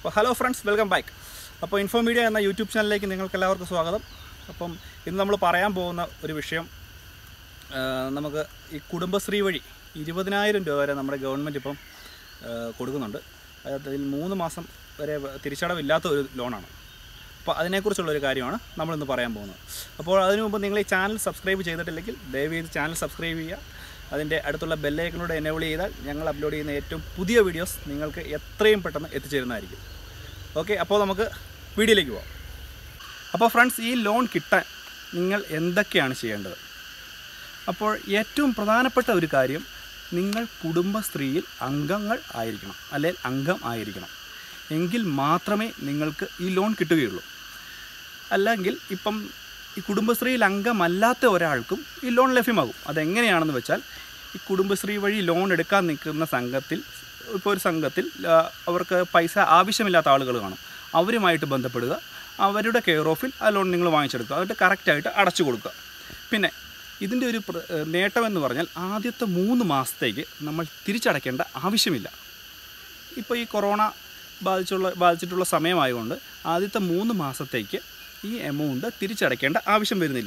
അപ്പോൾ hello friends welcome back അപ്പോൾ Info Media എന്ന യൂട്യൂബ് ചാനലിലേക്ക് നിങ്ങൾക്ക് എല്ലാവർക്കും സ്വാഗതം അപ്പം ഇന്ന് നമ്മൾ പറയാൻ പോകുന്ന ഒരു വിഷയം ആ, നമുക്ക് ഈ കുടുംബശ്രീ വഴി ഇരുപതിനായിരം രൂപ വരെ നമ്മുടെ ഗവൺമെൻറ് ഇപ്പം ആ, കൊടുക്കുന്നുണ്ട് അതിൽ മൂന്ന് മാസം വരെ തിരിച്ചടവില്ലാത്ത ഒരു ലോണാണ് അപ്പോൾ അതിനെക്കുറിച്ചുള്ള ഒരു കാര്യമാണ് നമ്മളിന്ന് പറയാൻ പോകുന്നത് അപ്പോൾ അതിനു മുമ്പ് നിങ്ങൾ ഈ ചാനൽ സബ്സ്ക്രൈബ് ചെയ്തിട്ടില്ലെങ്കിൽ ദയവ് ചെയ്ത് ചാനൽ സബ്സ്ക്രൈബ് ചെയ്യുക അതിൻ്റെ അടുത്തുള്ള ബെല്ലൈക്കനോട് എനേബിൾ ചെയ്താൽ ഞങ്ങൾ അപ്ലോഡ് ചെയ്യുന്ന ഏറ്റവും പുതിയ വീഡിയോസ് നിങ്ങൾക്ക് എത്രയും പെട്ടെന്ന് എത്തിച്ചേരുന്നതായിരിക്കും ഓക്കെ അപ്പോൾ നമുക്ക് വീഡിയോയിലേക്ക് പോകാം അപ്പോൾ ഫ്രണ്ട്സ് ഈ ലോൺ കിട്ടാൻ നിങ്ങൾ എന്തൊക്കെയാണ് ചെയ്യേണ്ടത് അപ്പോൾ ഏറ്റവും പ്രധാനപ്പെട്ട ഒരു കാര്യം നിങ്ങൾ കുടുംബശ്രീയിൽ അംഗങ്ങൾ ആയിരിക്കണം അല്ലെങ്കിൽ അംഗം ആയിരിക്കണം എങ്കിൽ മാത്രമേ നിങ്ങൾക്ക് ഈ ലോൺ കിട്ടുകയുള്ളൂ അല്ലെങ്കിൽ ഇപ്പം ഈ കുടുംബശ്രീയിൽ അംഗമല്ലാത്ത ഒരാൾക്കും ഈ ലോൺ ലഭ്യമാകും അതെങ്ങനെയാണെന്ന് വെച്ചാൽ ഈ കുടുംബശ്രീ വഴി ലോൺ എടുക്കാൻ നിൽക്കുന്ന സംഘത്തിൽ ഇപ്പോൾ ഒരു സംഘത്തിൽ ആ, അവർക്ക് പൈസ ആവശ്യമില്ലാത്ത ആളുകൾ കാണും അവരുമായിട്ട് ബന്ധപ്പെടുക അവരുടെ കെയർ ഓഫിൽ ആ ലോൺ നിങ്ങൾ വാങ്ങിച്ചെടുക്കുക എന്നിട്ട് കറക്റ്റായിട്ട് അടച്ചു കൊടുക്കുക പിന്നെ ഇതിൻ്റെ ഒരു പ്ര- ഏ, നേട്ടമെന്ന് പറഞ്ഞാൽ ആദ്യത്തെ മൂന്ന് മാസത്തേക്ക് നമ്മൾ തിരിച്ചടയ്ക്കേണ്ട ആവശ്യമില്ല ഇപ്പോൾ ഈ കൊറോണ ബാധിച്ചുള്ള ബാധിച്ചിട്ടുള്ള സമയമായതുകൊണ്ട് ആദ്യത്തെ മൂന്ന് മാസത്തേക്ക് ഈ എമൗണ്ട് തിരിച്ചടയ്ക്കേണ്ട ആവശ്യം വരുന്നില്ല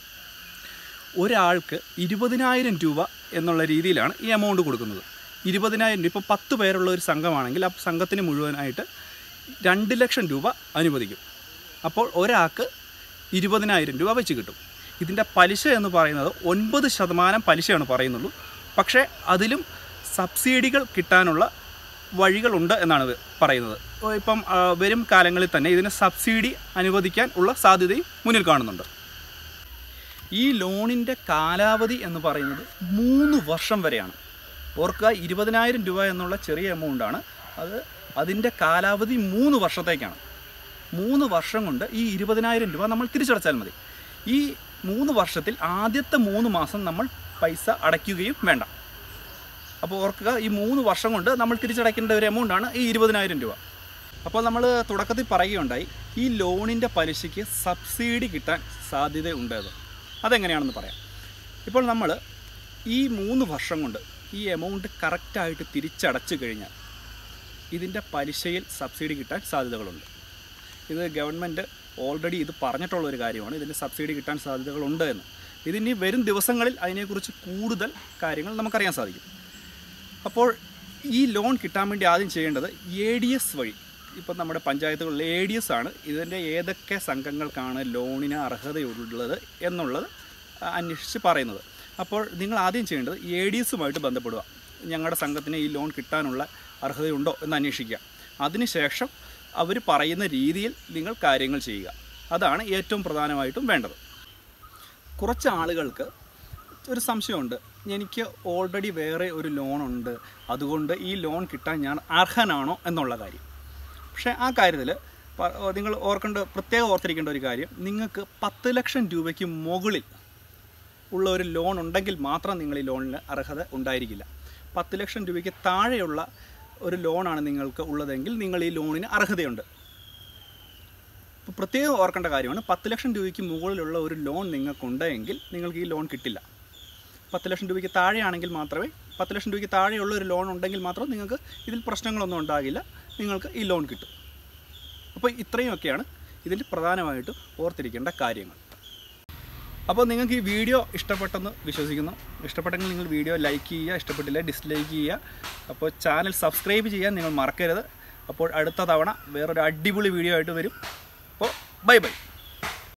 ഒരാൾക്ക് ഇരുപതിനായിരം രൂപ എന്നുള്ള രീതിയിലാണ് ഈ എമൗണ്ട് കൊടുക്കുന്നത് ഇരുപതിനായിരം രൂപ ഇപ്പോൾ പത്ത് പേരുള്ള ഒരു സംഘമാണെങ്കിൽ ആ സംഘത്തിന് മുഴുവനായിട്ട് രണ്ട് ലക്ഷം രൂപ അനുവദിക്കും അപ്പോൾ ഒരാൾക്ക് ഇരുപതിനായിരം രൂപ വെച്ച് കിട്ടും ഇതിൻ്റെ പലിശ എന്ന് പറയുന്നത് ഒൻപത് ശതമാനം പലിശയാണ് പറയുന്നുള്ളൂ പക്ഷേ അതിലും സബ്സിഡികൾ കിട്ടാനുള്ള വഴികളുണ്ട് എന്നാണ് ഇത് പറയുന്നത് ഓ, ഇപ്പം ആ, വരും കാലങ്ങളിൽ തന്നെ ഇതിന് സബ്സിഡി അനുവദിക്കാൻ ഉള്ള സാധ്യതയും മുന്നിൽ കാണുന്നുണ്ട് ഈ ലോണിൻ്റെ കാലാവധി എന്ന് പറയുന്നത് മൂന്ന് വർഷം വരെയാണ് ഓർക്കുക ഇരുപതിനായിരം രൂപ എന്നുള്ള ചെറിയ എമൗണ്ടാണ് അത് അതിൻ്റെ കാലാവധി മൂന്ന് വർഷത്തേക്കാണ് മൂന്ന് വർഷം കൊണ്ട് ഈ ഇരുപതിനായിരം രൂപ നമ്മൾ തിരിച്ചടച്ചാൽ മതി ഈ മൂന്ന് വർഷത്തിൽ ആദ്യത്തെ മൂന്ന് മാസം നമ്മൾ പൈസ അടയ്ക്കുകയും വേണ്ട അപ്പോൾ ഓർക്കുക ഈ മൂന്ന് വർഷം കൊണ്ട് നമ്മൾ തിരിച്ചടയ്ക്കേണ്ട ഒരു എമൗണ്ടാണ് ഈ ഇരുപതിനായിരം രൂപ അപ്പോൾ നമ്മൾ തുടക്കത്തിൽ പറയുകയുണ്ടായി ഈ ലോണിൻ്റെ പലിശയ്ക്ക് സബ്സിഡി കിട്ടാൻ സാധ്യതയുണ്ട് അത് അതെങ്ങനെയാണെന്ന് പറയാം ഇപ്പോൾ നമ്മൾ ഈ മൂന്ന് വർഷം കൊണ്ട് ഈ എമൗണ്ട് കറക്റ്റായിട്ട് തിരിച്ചടച്ചു കഴിഞ്ഞാൽ ഇതിൻ്റെ പലിശയിൽ സബ്സിഡി കിട്ടാൻ സാധ്യതകളുണ്ട് ഇത് ഗവൺമെൻറ് ഓൾറെഡി ഇത് പറഞ്ഞിട്ടുള്ള ഒരു കാര്യമാണ് ഇതിന് സബ്സിഡി കിട്ടാൻ സാധ്യതകളുണ്ട് എന്ന് ഇതിനി വരും ദിവസങ്ങളിൽ അതിനെക്കുറിച്ച് കൂടുതൽ കാര്യങ്ങൾ നമുക്കറിയാൻ സാധിക്കും അപ്പോൾ ഈ ലോൺ കിട്ടാൻ വേണ്ടി ആദ്യം ചെയ്യേണ്ടത് എ ഡി എസ് വഴി ഇപ്പം നമ്മുടെ പഞ്ചായത്തുകളിൽ എ ഡി എസ് ആണ് ഇതിൻ്റെ ഏതൊക്കെ സംഘങ്ങൾക്കാണ് ലോണിന് അർഹതയുള്ളത് എന്നുള്ളത് അന്വേഷിച്ച് പറയുന്നത് അപ്പോൾ നിങ്ങൾ ആദ്യം ചെയ്യേണ്ടത് എ ഡി എസുമായിട്ട് ബന്ധപ്പെടുക ഞങ്ങളുടെ സംഘത്തിന് ഈ ലോൺ കിട്ടാനുള്ള അർഹതയുണ്ടോ എന്ന് അന്വേഷിക്കുക അതിനുശേഷം അവർ പറയുന്ന രീതിയിൽ നിങ്ങൾ കാര്യങ്ങൾ ചെയ്യുക അതാണ് ഏറ്റവും പ്രധാനമായിട്ടും വേണ്ടത് കുറച്ച് ആളുകൾക്ക് ഒരു സംശയമുണ്ട് എനിക്ക് ഓൾറെഡി വേറെ ഒരു ലോണുണ്ട് അതുകൊണ്ട് ഈ ലോൺ കിട്ടാൻ ഞാൻ അർഹനാണോ എന്നുള്ള കാര്യം പക്ഷേ ആ കാര്യത്തിൽ നിങ്ങൾ ഓർക്കേണ്ട പ്രത്യേകം ഓർത്തിരിക്കേണ്ട ഒരു കാര്യം നിങ്ങൾക്ക് പത്ത് ലക്ഷം രൂപയ്ക്ക് മുകളിൽ ഉള്ള ഒരു ലോൺ ഉണ്ടെങ്കിൽ മാത്രം നിങ്ങൾ ഈ ലോണിന് അർഹത ഉണ്ടായിരിക്കില്ല പത്ത് ലക്ഷം രൂപയ്ക്ക് താഴെയുള്ള ഒരു ലോണാണ് നിങ്ങൾക്ക് ഉള്ളതെങ്കിൽ നിങ്ങൾ ഈ ലോണിന് അർഹതയുണ്ട് ഇപ്പോൾ പ്രത്യേകം ഓർക്കേണ്ട കാര്യമാണ് പത്ത് ലക്ഷം രൂപയ്ക്ക് മുകളിലുള്ള ഒരു ലോൺ നിങ്ങൾക്കുണ്ടെങ്കിൽ നിങ്ങൾക്ക് ഈ ലോൺ കിട്ടില്ല പത്ത് ലക്ഷം രൂപയ്ക്ക് താഴെയാണെങ്കിൽ മാത്രമേ പത്ത് ലക്ഷം രൂപയ്ക്ക് താഴെയുള്ള ഒരു ലോൺ ഉണ്ടെങ്കിൽ മാത്രം നിങ്ങൾക്ക് ഇതിൽ പ്രശ്നങ്ങളൊന്നും ഉണ്ടാകില്ല നിങ്ങൾക്ക് ഈ ലോൺ കിട്ടും അപ്പോൾ ഇത്രയുമൊക്കെയാണ് ഇതിൻ്റെ പ്രധാനമായിട്ടും ഓർത്തിരിക്കേണ്ട കാര്യങ്ങൾ അപ്പോൾ നിങ്ങൾക്ക് ഈ വീഡിയോ ഇഷ്ടപ്പെട്ടെന്ന് വിശ്വസിക്കുന്നു ഇഷ്ടപ്പെട്ടെങ്കിൽ നിങ്ങൾ വീഡിയോ ലൈക്ക് ചെയ്യുക ഇഷ്ടപ്പെട്ടില്ല ഡിസ്ലൈക്ക് ചെയ്യുക അപ്പോൾ ചാനൽ സബ്സ്ക്രൈബ് ചെയ്യാൻ നിങ്ങൾ മറക്കരുത് അപ്പോൾ അടുത്ത തവണ വേറൊരു അടിപൊളി വീഡിയോ ആയിട്ട് വരും അപ്പോൾ ബൈ ബൈ